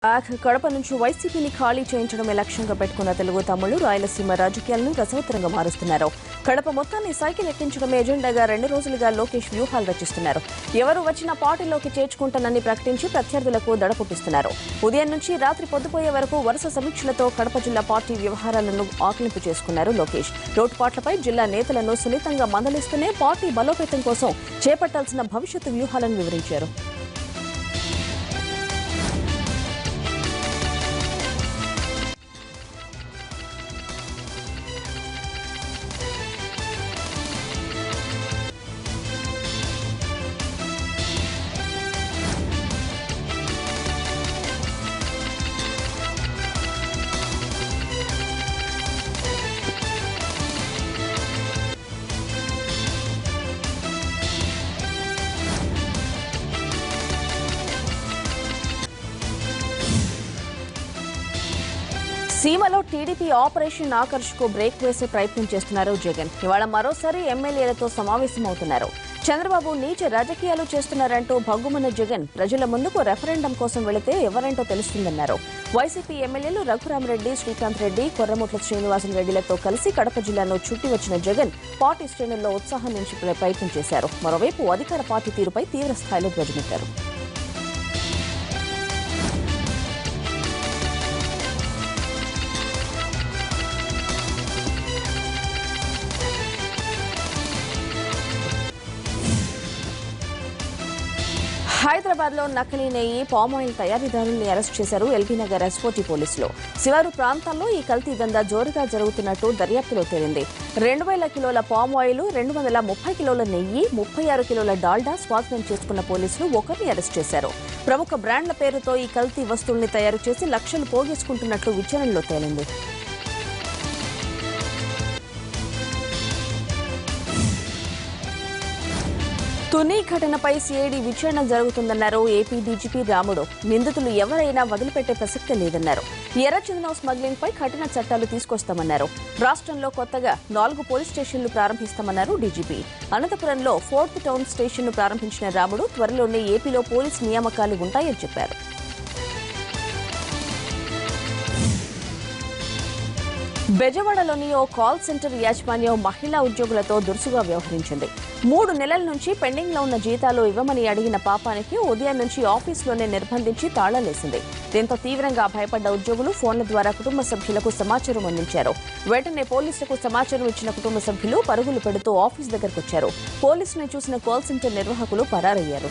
ఆఖ్ కడప నుంచి వైసీపీని ఖాళీ చేయించడమే లక్ష్యంగా పెట్టుకున్న తెలుగు తమ్ముళ్లు రాయలసీమ రాజకీయాలను రసవత్తరంగా మారుస్తున్నారు కడప మొత్తాన్ని సైకిల్ ఎక్కించడమే ఎజెండాగా రెండు రోజులుగా లోకేష్ వ్యూహాలు రచిస్తున్నారు ఎవరు వచ్చినా పార్టీలోకి చేర్చుకుంటానని ప్రకటించి ప్రత్యర్థులకు దడ పుట్టిస్తున్నారు ఉదయం నుంచి రాత్రి పొద్దుపోయే వరకు వరుస సమీక్షలతో కడప జిల్లా పార్టీ వ్యవహారాలను ఆకలింపు చేసుకున్నారు లోకేష్ లోటుపాట్లపై జిల్లా నేతలను సున్నితంగా మందలిస్తూనే పార్టీ బలోపేతం కోసం చేపట్టాల్సిన భవిష్యత్తు వ్యూహాలను వివరించారు సీమలో టీడీపీ ఆపరేషన్ ఆకర్ష్ కు బ్రేక్ వేసే ప్రయత్నం చేస్తున్నారు జగన్ ఇవాళ మరోసారి ఎమ్మెల్యేలతో సమావేశమవుతున్నారు చంద్రబాబు నీచ రాజకీయాలు చేస్తున్నారంటూ భగ్గుమన్న జగన్ ప్రజల ముందుకు రెఫరెండం కోసం వెళితే ఎవరేంటో తెలుస్తుందన్నారు వైసీపీ ఎమ్మెల్యేలు రఘురామరెడ్డి శ్రీకాంత్ రెడ్డి కొర్రముట్ల శ్రీనివాసన్ రెడ్డిలతో కలిసి కడప జిల్లాను చుట్టి వచ్చిన జగన్ పార్టీ శ్రేణుల్లో ఉత్సాహం నుంచి ప్రయత్నం చేశారు మరోవైపు అధికార పార్టీ తీరుపై తీవ్ర స్థాయిలో ధ్వజమెత్తారు హైదరాబాద్ లో నకిలీ నెయ్యి పామాయిల్ తయారీదారుల్ని అరెస్ట్ చేశారు ఎల్బీ నగర్ ఎస్పోటీ పోలీసులు శివారు ప్రాంతాల్లో ఈ కల్తీ దందా జోరుగా జరుగుతున్నట్టు దర్యాప్తులో తేలింది రెండు వేల కిలోల పామాయిల్ రెండు వందల ముప్పై కిలోల నెయ్యి ముప్పై ఆరు కిలోల డాల్డా స్వాధీనం చేసుకున్న పోలీసులు ఒకరిని అరెస్ట్ చేశారు ప్రముఖ బ్రాండ్ల పేరుతో ఈ కల్తీ వస్తువుల్ని తయారు చేసి లక్షలు పోగేసుకుంటున్నట్లు విచారణలో తేలింది తుని ఘటనపై సిఐడి విచారణ జరుగుతుందన్నారు ఏపీ డీజీపీ రాముడు నిందితులు ఎవరైనా వదిలిపెట్టే ప్రసక్తే లేదన్నారు ఎర్రచందనం స్మగ్లింగ్ పై కఠిన చట్టాలు తీసుకొస్తామన్నారు రాష్ట్రంలో కొత్తగా నాలుగు పోలీస్ స్టేషన్లు ప్రారంభిస్తామన్నారు డీజీపీ అనంతపురంలో ఫోర్త్ టౌన్ స్టేషన్ను ప్రారంభించిన రాముడు త్వరలోనే ఏపీలో పోలీస్ నియామకాలు ఉంటాయని చెప్పారు బెజవాడలోని ఓ కాల్ సెంటర్ యాజమాన్యం మహిళా ఉద్యోగులతో దురుసుగా వ్యవహరించింది మూడు నెలల నుంచి పెండింగ్ లో ఉన్న జీతాలు ఇవ్వమని అడిగిన పాపానికి ఉదయం నుంచి ఆఫీసులోనే నిర్బంధించి తాళాలేసింది దీంతో తీవ్రంగా భయపడ్డ ఉద్యోగులు ఫోన్ల ద్వారా కుటుంబ సభ్యులకు సమాచారం అందించారు వెంటనే పోలీసులకు సమాచారం ఇచ్చిన కుటుంబ సభ్యులు పరుగులు పెడుతూ ఆఫీస్ దగ్గరకు వచ్చారు పోలీసులను చూసిన కాల్ సెంటర్ నిర్వాహకులు పరారయ్యారు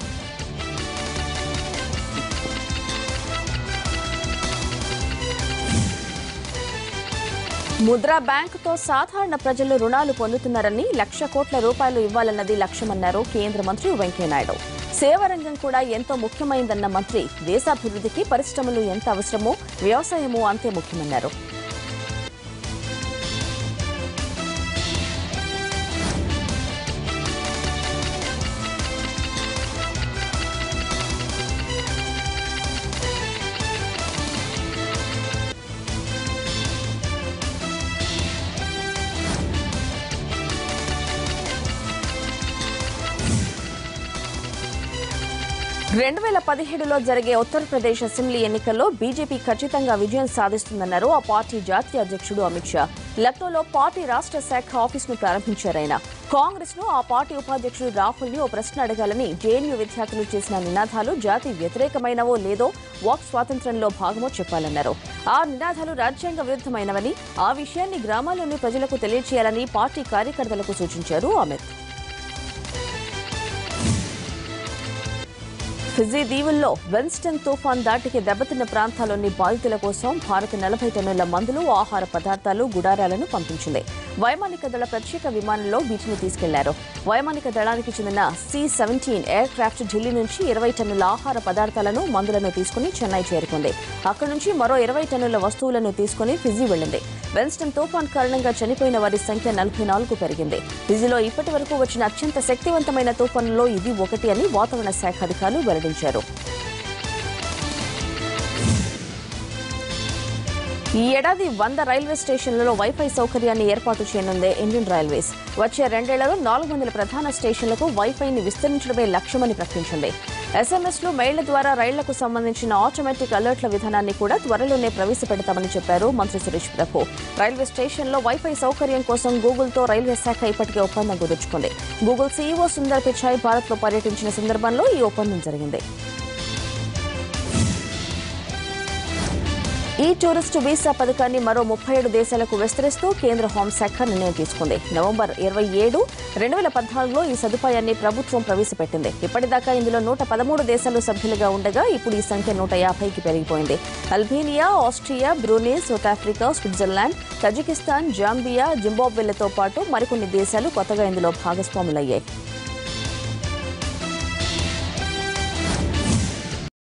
ముద్రా బ్యాంకుతో సాధారణ ప్రజలు రుణాలు పొందుతున్నారని లక్ష కోట్ల రూపాయలు ఇవ్వాలన్నది లక్ష్యమన్నారు కేంద్ర మంత్రి వెంకయ్యనాయుడు సేవారంగం కూడా ఎంతో ముఖ్యమైందన్న మంత్రి దేశాభివృద్ధికి పరిశ్రమలు ఎంత అవసరమో వ్యవసాయము అంతే ముఖ్యమన్నారు రెండు వేల పదిహేడులో జరిగే ఉత్తరప్రదేశ్ అసెంబ్లీ ఎన్నికల్లో బీజేపీ ఖచ్చితంగా విజయం సాధిస్తుందన్నారు ఆ పార్టీ జాతీయ అధ్యక్షుడు అమిత్ షా లక్నోలో పార్టీ రాష్ట్ర శాఖ ఆఫీసును ప్రారంభించారాయన కాంగ్రెస్ ను ఆ పార్టీ ఉపాధ్యక్షుడు రాహుల్ ని ఓ ప్రశ్న అడగాలని జేఎన్యూ విద్యార్థులు చేసిన నినాదాలు జాతి వ్యతిరేకమైనవో లేదో వాక్ స్వాతంత్ర్యంలో భాగమో చెప్పాలన్నారు ఆ నినాదాలు రాజ్యాంగ విరుద్ధమైనవని ఆ విషయాన్ని గ్రామాల్లోని ప్రజలకు తెలియజేయాలని పార్టీ కార్యకర్తలకు సూచించారు అమిత్ ఫిజీ దీవుల్లో వెన్స్టన్ తుఫాన్ దాటికి దెబ్బతిన్న ప్రాంతాల్లోని బాధితుల కోసం భారత్ నలభై టన్నుల మందులు ఆహార పదార్థాలు గుడారాలను పంపించింది వైమానిక దళ ప్రత్యేక విమానంలో వీటిని తీసుకెళ్లారు వైమానిక దళానికి చెందిన C seventeen aircraft Delhi నుంచి ఇరవై టన్నుల ఆహార పదార్థాలను మందులను తీసుకుని చెన్నై చేరుకుంది అక్కడి నుంచి మరో ఇరవై టన్నుల వస్తువులను తీసుకుని ఫిజీ వెళ్లింది వెన్స్టన్ తుఫాన్ కారణంగా చనిపోయిన వారి సంఖ్య నలభై నాలుగు పెరిగింది ఫిజీలో ఇప్పటి వరకు వచ్చిన అత్యంత శక్తివంతమైన తుఫానులో ఇది ఒకటి అని వాతావరణ శాఖ అధికారులు వెల్లడించారు ఈ ఏడాది వంద రైల్వే స్టేషన్లలో వైఫై సౌకర్యాన్ని ఏర్పాటు చేయనుంది ఇండియన్ రైల్వేస్ వచ్చే రెండేళ్లలో నాలుగు వందల ప్రధాన స్టేషన్లకు వైఫైని విస్తరించడమే లక్ష్యమని ప్రకటించింది ఎస్ఎంఎస్లు మెయిళ్ల ద్వారా రైళ్లకు సంబంధించిన ఆటోమేటిక్ అలర్ట్ల విధానాన్ని కూడా త్వరలోనే ప్రవేశపెడతామని చెప్పారు మంత్రి సురేష్ ప్రభు రైల్వే స్టేషన్లో వైఫై సౌకర్యం కోసం గూగుల్తో రైల్వే శాఖ ఇప్పటికే ఒప్పందం కుదుర్చుకుంది గూగుల్ సీఈఓ సుందర్ పిచాయ్ భారత్లో పర్యటించిన సందర్భంలో ఈ ఒప్పందం జరిగింది ఈ టూరిస్టు వీసా పథకాన్ని మరో ముప్పై ఏడు దేశాలకు విస్తరిస్తూ కేంద్ర హోంశాఖ నిర్ణయం తీసుకుంది నవంబర్ ఇరవై ఏడు రెండు వేల పద్నాలుగులో ఈ సదుపాయాన్ని ప్రభుత్వం ప్రవేశపెట్టింది ఇప్పటిదాకా ఇందులో నూట పదమూడు దేశాలు సభ్యులుగా ఉండగా ఇప్పుడు ఈ సంఖ్య నూట యాభైకి పెరిగిపోయింది Albania Austria Brunei South Africa Switzerland Kazakhstan Zambia జింబాబ్వేలతో పాటు మరికొన్ని దేశాలు కొత్తగా ఇందులో భాగస్వాములయ్యాయి